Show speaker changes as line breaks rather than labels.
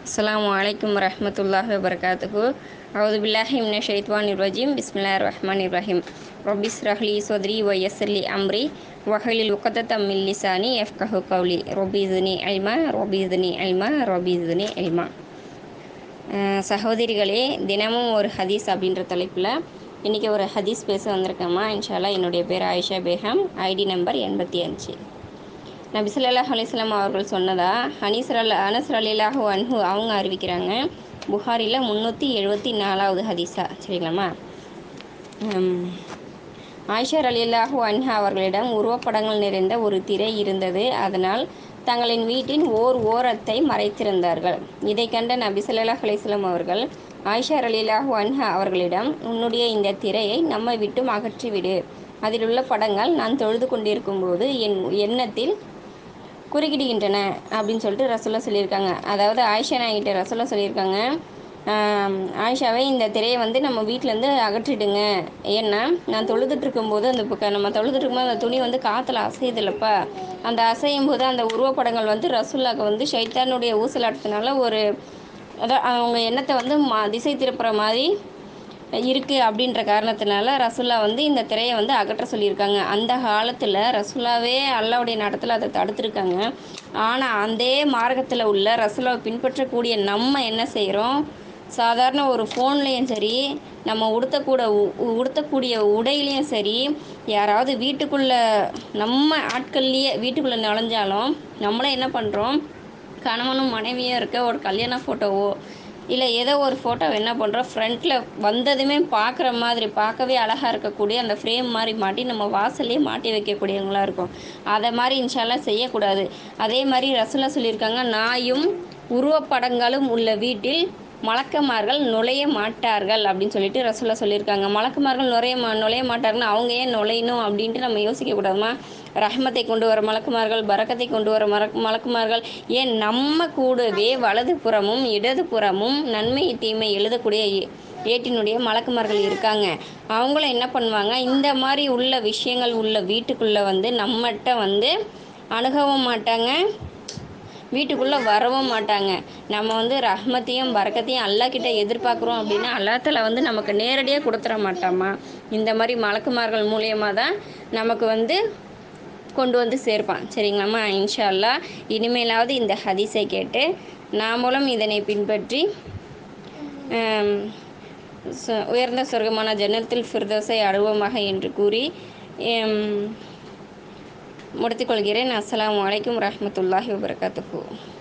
அஸ்ஸலாமு அலைக்கும் வரஹ்மத்துல்லாஹி வபரகாத்துஹு அவுது பில்லாஹி மின ஷைத்வான் ரஜீம் பிஸ்மில்லாஹிர் ரஹ்மானிர் ரஹீம் ரப்பிஸ் ரஹ்லி சொத்ரி வ யஸ்ஸர்லி அம்ரி வஹலில் உக்கத்தம் மில் லிசானி எஃப்கஹு கவுலி ரொபீதுனி அல்மா ரொபீதுனி அல்மா ரொபீதுனி அல்மா அஹ் சகோதரிகளே தினமும் ஒரு ஹதீஸ் அப்படின்ற தலைப்பில் இன்றைக்கி ஒரு ஹதீஸ் பேச வந்திருக்கேம்மா இன்ஷால்லா என்னுடைய பேர் ஆயிஷா பேகம் ஐடி நம்பர் எண்பத்தி அஞ்சு நபி ஸல்லல்லாஹு அலைஹி வஸல்லம் அவர்கள் சொன்னதா ஹனீஸ்ரல் அனஸ் அலிலாஹு அன்ஹு அவங்க அறிவிக்கிறாங்க புகாரில் முந்நூற்றி எழுபத்தி நாலாவது ஹதீஸா சரிங்களாம்மா ஹம், ஆயிஷா அலிலாஹு அன்ஹா அவர்களிடம் உருவப்படங்கள் நிறைந்த ஒரு திரை இருந்தது அதனால் தங்களின் வீட்டின் ஓர் ஓரத்தை மறைத்திருந்தார்கள் இதை கண்ட நபி ஸல்லல்லாஹு அலைஹி வஸல்லம் அவர்கள் ஆயிஷா அலிலாஹு அன்ஹா அவர்களிடம் உன்னுடைய இந்த திரையை நம்மை விட்டும் அகற்றிவிடு அதில் உள்ள படங்கள் நான் தொழுது கொண்டிருக்கும்போது என் எண்ணத்தில் குறுக்கிடுகின்றன அப்படின்னு சொல்லிட்டு ரசோல்லா சொல்லியிருக்காங்க அதாவது ஆயிஷா நாய்கிட்ட ரசோல்லா சொல்லியிருக்காங்க ஆம், ஆயிஷாவை இந்த திரையை வந்து நம்ம வீட்டிலேருந்து அகற்றிடுங்க ஏன்னா நான் தொழுதுட்டு இருக்கும்போது அந்த புக்க நம்ம தொழுதுட்டு இருக்கும்போது அந்த துணி வந்து காற்றுல அசையுதுல்லப்பா அந்த அசையும் போது அந்த உருவப்படங்கள் வந்து ரசுல்லாக்கு வந்து ஷைத்தானுடைய ஊசலாட்டத்தினால ஒரு அதான் அவங்க எண்ணத்தை வந்து மா திசை திருப்புற மாதிரி இருக்குது அப்படின்ற காரணத்தினால ரசுல்லா வந்து இந்த திரையை வந்து அகற்ற சொல்லியிருக்காங்க அந்த காலத்தில் ரசுல்லாவே அல்லாவுடைய நடத்தில் அதை தடுத்துருக்காங்க ஆனால் அதே மார்க்கத்தில் உள்ள ரசுல்லாவை பின்பற்றக்கூடிய நம்ம என்ன செய்கிறோம் சாதாரண ஒரு ஃபோன்லேயும் சரி நம்ம உடுத்தக்கூட உ- உடுத்தக்கூடிய உடையிலையும் சரி யாராவது வீட்டுக்குள்ளே நம்ம ஆட்கள்லேயே வீட்டுக்குள்ளே நுழைஞ்சாலும் நம்மளே என்ன பண்ணுறோம் கணவனும் மனைவியும் இருக்க ஒரு கல்யாண ஃபோட்டோவோ இல்லை ஏதோ ஒரு ஃபோட்டோ என்ன பண்ணுறோம் ஃப்ரண்ட்டில் வந்ததுமே பார்க்குற மாதிரி பார்க்கவே அழகாக இருக்கக்கூடிய அந்த ஃப்ரேம் மாதிரி மாட்டி நம்ம வாசல்லே மாட்டி வைக்கக்கூடியவங்களா இருக்கும் அதை மாதிரி இன்ஷால்லாம் செய்யக்கூடாது அதே மாதிரி ரசுல்லா சொல்லியிருக்காங்க நாயும் உருவப்படங்களும் உள்ள வீட்டில் மலக்கமார்கள் நுழைய மாட்டார்கள் அப்படின்னு சொல்லிட்டு ரசுல்லா சொல்லியிருக்காங்க மலக்குமார்கள் நுழைய மா நுழைய மாட்டார்கள்னு அவங்க ஏன் நுழையணும் அப்படின்ட்டு நம்ம யோசிக்கக்கூடாதுமா ரஹ்மத்தை கொண்டு வர மலக்குமார்கள் பரக்கத்தை கொண்டு வர மரக் மலக்குமார்கள் ஏன் நம்ம கூடவே வலது புறமும் இடது புறமும் நன்மை தீமை எழுதக்கூடிய ஏ- ஏட்டினுடைய மலக்குமார்கள் இருக்காங்க அவங்களும் என்ன பண்ணுவாங்க இந்த மாதிரி உள்ள விஷயங்கள் உள்ள வீட்டுக்குள்ளே வந்து நம்மகிட்ட வந்து அணுகவும் மாட்டாங்க வீட்டுக்குள்ளே வரவும் மாட்டாங்க நம்ம வந்து ரஹ்மத்தையும் பரக்கத்தையும் அல்லாஹ் கிட்ட எதிர்பார்க்குறோம் அப்படின்னா அல்லாத்துல வந்து நமக்கு நேரடியாக கொடுத்துட மாட்டாமா இந்த மாதிரி மலக்குமார்கள் மூலியமாக தான் நமக்கு வந்து கொண்டு வந்து சேர்ப்பான் சரிங்களாம்மா இன்ஷா அல்லாஹ் இனிமேலாவது இந்த ஹதீஸை கேட்டு நாமளும் இதனை பின்பற்றி ஆம், ச- உயர்ந்த சொர்க்கமான ஜன்னத்தில் ஃபிர்தோஸை அடைவோமாக என்று கூறி எம், முடித்துக்கொள்கிறேன் அஸ்ஸலாமு அலைக்கும் வரஹ்மத்துல்லாஹி வபரகாத்துஹு